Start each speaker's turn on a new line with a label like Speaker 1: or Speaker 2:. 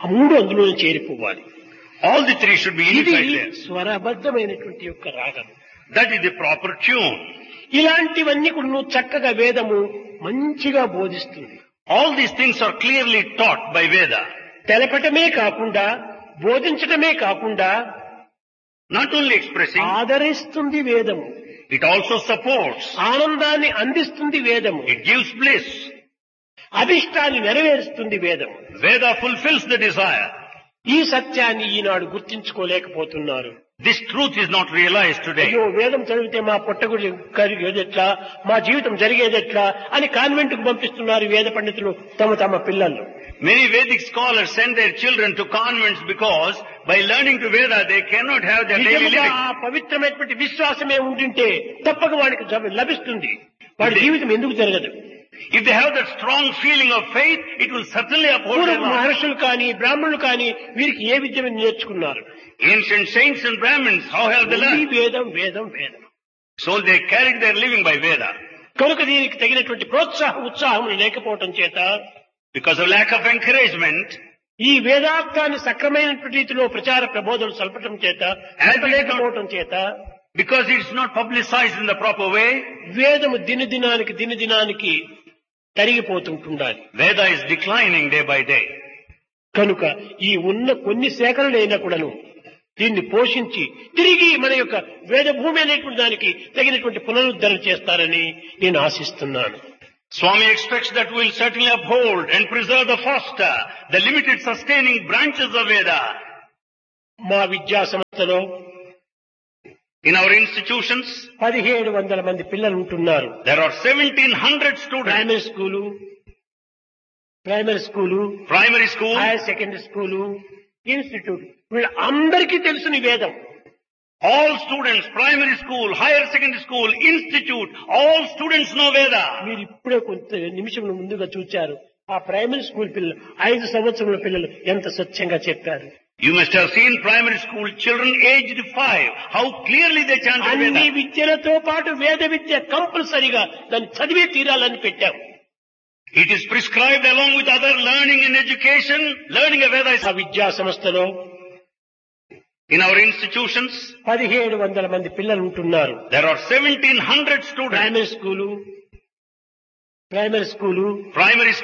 Speaker 1: మూడు అందులో చేరిపోవాలి
Speaker 2: All the three should be
Speaker 1: ఇది
Speaker 2: unified there.
Speaker 1: స్వరబద్ధమైనటువంటి యొక్క రాగం
Speaker 2: That is the proper tune.
Speaker 1: ఇలాంటివన్నీ కూడా నువ్వు చక్కగా వేదము మంచిగా బోధిస్తుంది
Speaker 2: All these things are clearly taught by Veda.
Speaker 1: తెలపటమే కాకుండా బోధించటమే కాకుండా
Speaker 2: Not only expressing,
Speaker 1: ఆదరిస్తుంది వేదము
Speaker 2: it also supports.
Speaker 1: ఆనందాన్ని అందిస్తుంది వేదము
Speaker 2: It gives bliss.
Speaker 1: అభిష్టాన్ని నెరవేరుస్తుంది వేదము
Speaker 2: Veda fulfills the desire.
Speaker 1: ఈ సత్యాన్ని ఈనాడు గుర్తించుకోలేకపోతున్నారు
Speaker 2: This truth is not realized today.
Speaker 1: అయ్యో వేదం చదివితే మా పొట్టగుడి కరిగేదెట్లా మా జీవితం జరిగేదెట్లా అని కాన్వెంట్ కు పంపిస్తున్నారు వేద పండితులు తమ తమ పిల్లలు
Speaker 2: Many Vedic scholars send their children to convents because by learning to Veda they cannot have their daily
Speaker 1: నిజముగా
Speaker 2: living.
Speaker 1: ఆ పవిత్రమైనటువంటి విశ్వాసమే ఉంటుంటే తప్పక వాడికి జబ- లభిస్తుంది వాడి జీవితం ఎందుకు జరగదు
Speaker 2: If they have that strong feeling of faith, it will certainly uphold their
Speaker 1: పూర్వ
Speaker 2: life.
Speaker 1: మహర్షులు కానీ బ్రాహ్మణులు కానీ వీరికి ఏ విద్య నేర్చుకున్నారు
Speaker 2: Ancient saints and Brahmins, how have they
Speaker 1: ఈ
Speaker 2: learned?
Speaker 1: వేదం వేదం వేదం
Speaker 2: So they carried their living by Veda.
Speaker 1: కనుక దీనికి తగినటువంటి ప్రోత్సాహ ఉత్సాహములు లేకపోవటం చేత
Speaker 2: Because of lack of encouragement,
Speaker 1: ఈ వేదార్థాన్ని సక్రమైనటువంటి రీతిలో ప్రచార ప్రబోధనలు సల్పటం చేత లేకపోవటం చేత
Speaker 2: because it's not publicized in the proper way,
Speaker 1: వేదము దినదినానికి దినదినానికి తరిగిపోతుంటుండాలి
Speaker 2: Veda is declining day by day.
Speaker 1: కనుక ఈ ఉన్న కొన్ని సేకరణలైనా కూడాను దీన్ని పోషించి తిరిగి మన యొక్క వేద భూమి అనేటువంటి దానికి తగినటువంటి పునరుద్ధరణ చేస్తారని నేను ఆశిస్తున్నాను
Speaker 2: Swami expects that we'll certainly uphold and preserve the foster, the limited sustaining branches of Veda.
Speaker 1: మా విద్యా సంస్థలో
Speaker 2: In our institutions,
Speaker 1: పదిహేడు వందల మంది పిల్లలు ఉంటున్నారు
Speaker 2: there are 1700 students,
Speaker 1: primary school primary school
Speaker 2: primary school,
Speaker 1: higher secondary school institute వీళ్ళందరికీ తెలుసుని వేదం
Speaker 2: all students, primary school, higher secondary school, institute, all students know Veda.
Speaker 1: మీరు ఇప్పుడే కొంత నిమిషం ముందుగా చూచారు ఆ ప్రైమరీ స్కూల్ పిల్లలు ఐదు సంవత్సరముల పిల్లలు ఎంత స్వచ్ఛంగా చెప్పారు
Speaker 2: You must have seen primary school children aged five, how clearly they chanted
Speaker 1: అన్ని
Speaker 2: Veda.
Speaker 1: విద్యలతో పాటు వేద విద్య కంపల్సరిగా దాన్ని చదివే తీరాలని పెట్టాం
Speaker 2: It is prescribed along with other learning and education. Learning of Veda is
Speaker 1: ఆ విద్యా సంస్థలో
Speaker 2: in our institutions.
Speaker 1: పదిహేడు వందల మంది పిల్లలు ఉంటున్నారు
Speaker 2: There are 1700 students,
Speaker 1: primary school primary school
Speaker 2: primary